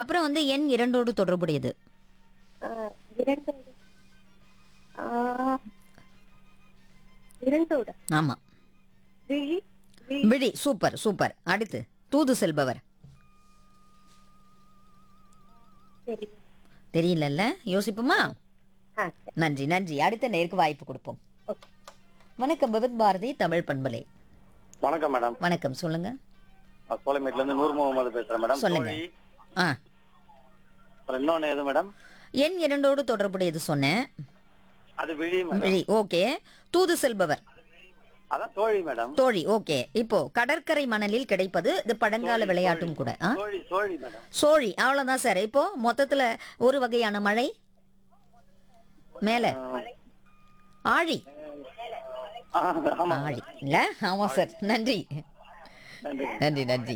அப்புறம் வந்து எண் இரண்டோடு தொடர்புடையது ஆ, இரண்டோடு ஆ, இரண்டோடு ஆமா விழி விழி விழி சூப்பர் சூப்பர் அடுத்து தூது செல்பவர் சரி தெரியலல்ல யோசிப்போமா ஆ சரி நன்றி நன்றி அடுத்த நேருக்கு வாய்ப்பு கொடுப்போம் ஓகே வணக்கம் பகவத் பாரதி தமிழ் பண்பலை வணக்கம் மேடம் வணக்கம் சொல்லுங்க நான் சோலைமேட்ல இருந்து நூர் முகமது பேசுறேன் மேடம் சொல்லுங்க. தோழி. ஆ அப்புறம் இன்னொன்னு எது மேடம் எண் இரண்டோடு தொடர்புடையது சொன்னேன் அது விழி மேடம் விழி ஓகே தூது செல்பவர் அதான் தோழி மேடம் தோழி ஓகே இப்போ கடற்கரை மணலில் கிடைப்பது இது பழங்கால விளையாட்டும் கூட ஆ தோழி தோழி மேடம் சோழி அவ்வளவுதான் சார் இப்போ மொத்தத்துல ஒரு வகையான மழை மேல ஆழி ஆ, ஆமா ஆழி இல்ல ஆமா சார் நன்றி நன்றி நன்றி நன்றி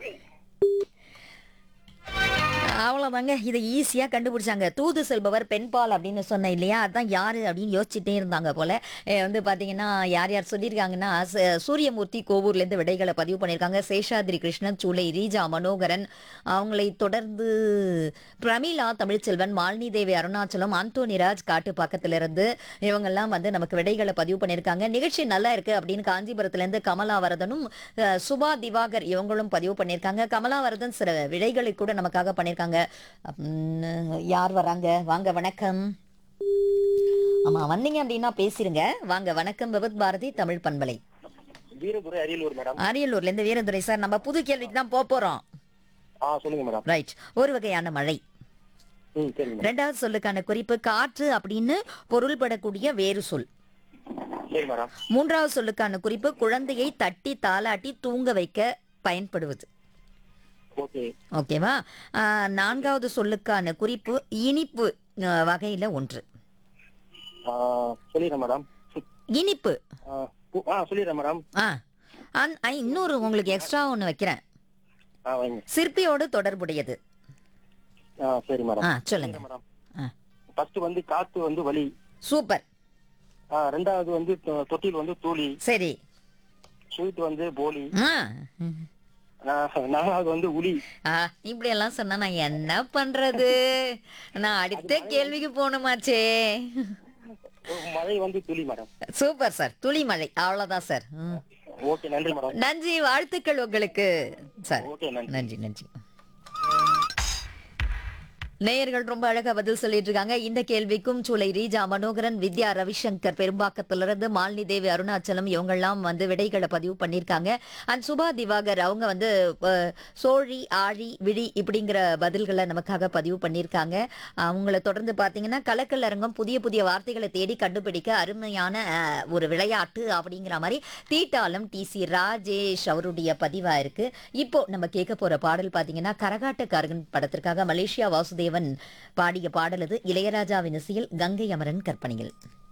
அவ்வளோதாங்க இதை ஈஸியாக கண்டுபிடிச்சாங்க தூது செல்பவர் பெண்பால் அப்படின்னு சொன்னேன் இல்லையா அதான் யார் அப்படின்னு யோசிச்சுட்டே இருந்தாங்க போல அஹ் வந்து பார்த்தீங்கன்னா யார் யார் சொல்லியிருக்காங்கன்னா ச- சூரியமூர்த்தி கோவூர்லேருந்து விடைகளை பதிவு பண்ணியிருக்காங்க சேஷாத்ரி கிருஷ்ணன் சூளை ரீஜா மனோகரன் அவங்களை தொடர்ந்து பிரமிளா தமிழ்ச்செல்வன் மாலினி தேவி அருணாச்சலம் அந்தோனிராஜ் காட்டு பக்கத்திலிருந்து இவங்கெல்லாம் வந்து நமக்கு விடைகளை பதிவு பண்ணியிருக்காங்க நிகழ்ச்சி நல்லா இருக்கு அப்படின்னு காஞ்சிபுரத்துலேருந்து கமலாவரதனும் அஹ், சுபா திவாகர் இவங்களும் பதிவு பண்ணியிருக்காங்க கமலாவரதன் சில விடைகளை கூட நமக்காக பண்ணியிருக்காங்க உம், யார் வராங்க வாங்க வணக்கம் ஆமா வந்தீங்க அப்படின்னா பேசிருங்க வாங்க வணக்கம் விபத் பாரதி தமிழ் பண்பலை வீரபுரை அரியலூர் மேடம் அரியலூர்ல இருந்து வீரதுரை சார் நம்ம புது கேள்விக்கு தான் போக போறோம் ஆ சொல்லுங்க மேடம் ரைட் ஒரு வகையான மழை ம் சரிங்க ரெண்டாவது சொல்லுக்கான குறிப்பு காற்று அப்படின்னு பொருள்படக்கூடிய வேறு சொல் சரி மேடம் மூன்றாவது சொல்லுக்கான குறிப்பு குழந்தையை தட்டி தாளாட்டி தூங்க வைக்க பயன்படுவது ஓகே ஓகேவா ஆஹ், நான்காவது சொல்லுக்கான குறிப்பு இனிப்பு ஆஹ், வகையில ஒன்று சொல்லிடுறேன் மேடம் இனிப்பு ஆ சொல்லிடுறேன் மேடம் ஆ அந்- ஆ, இன்னொரு உங்களுக்கு எக்ஸ்ட்ரா ஒன்று வைக்கிறேன் ஆ வைங்க சிற்பியோடு தொடர்புடையது ஆ சரி மேடம் ஆ சொல்லுங்க மேடம் ஆ ஃபர்ஸ்ட் வந்து காத்து வந்து வலி சூப்பர் ஆ, ரெண்டாவது வந்து தொ- தொட்டில் வந்து தூளி சரி ஸ்வீட் வந்து போலி ஆ ஆ, நாலாவது வந்து உளி ஆ இப்படி எல்லாம் சொன்னா நான் என்ன பண்றது நான் அடுத்த கேள்விக்கு போகணுமாச்சே மழை வந்து துளி மேடம் சூப்பர் சார் துளிமழை அவ்வளவுதான் சார் ம். ஓகே நன்றி மேடம் நன்றி வாழ்த்துக்கள் உங்களுக்கு சார் ஓகே நன்றி நன்றி நன்றி நேயர்கள் ரொம்ப அழகா பதில் சொல்லிட்டு இருக்காங்க இந்த கேள்விக்கும் சூளை ரீஜா மனோகரன் வித்யா ரவிசங்கர் பெரும்பாக்கத்திலிருந்து மாலினி தேவி அருணாச்சலம் இவங்கெல்லாம் வந்து விடைகளை பதிவு பண்ணியிருக்காங்க அண்ட் சுபா திவாகர் அவங்க வந்து அஹ், சோழி ஆழி விழி இப்படிங்கிற பதில்களை நமக்காக பதிவு பண்ணியிருக்காங்க அவங்கள தொடர்ந்து பார்த்தீங்கன்னா கலக்கல் அரங்கம் புதிய புதிய வார்த்தைகளை தேடி கண்டுபிடிக்க அருமையான அஹ், ஒரு விளையாட்டு அப்படிங்கிற மாதிரி தீட்டாலம் டி சி ராஜேஷ் அவருடைய பதிவா இருக்கு இப்போ நம்ம கேட்க போற பாடல் பாத்தீங்கன்னா கரகாட்டக்காரகன் படத்திற்காக மலேசியா வாசுதேவன் பாடிய பாடல் அது இளையராஜாவின் இசையில் கங்கை அமரன் கற்பனையில்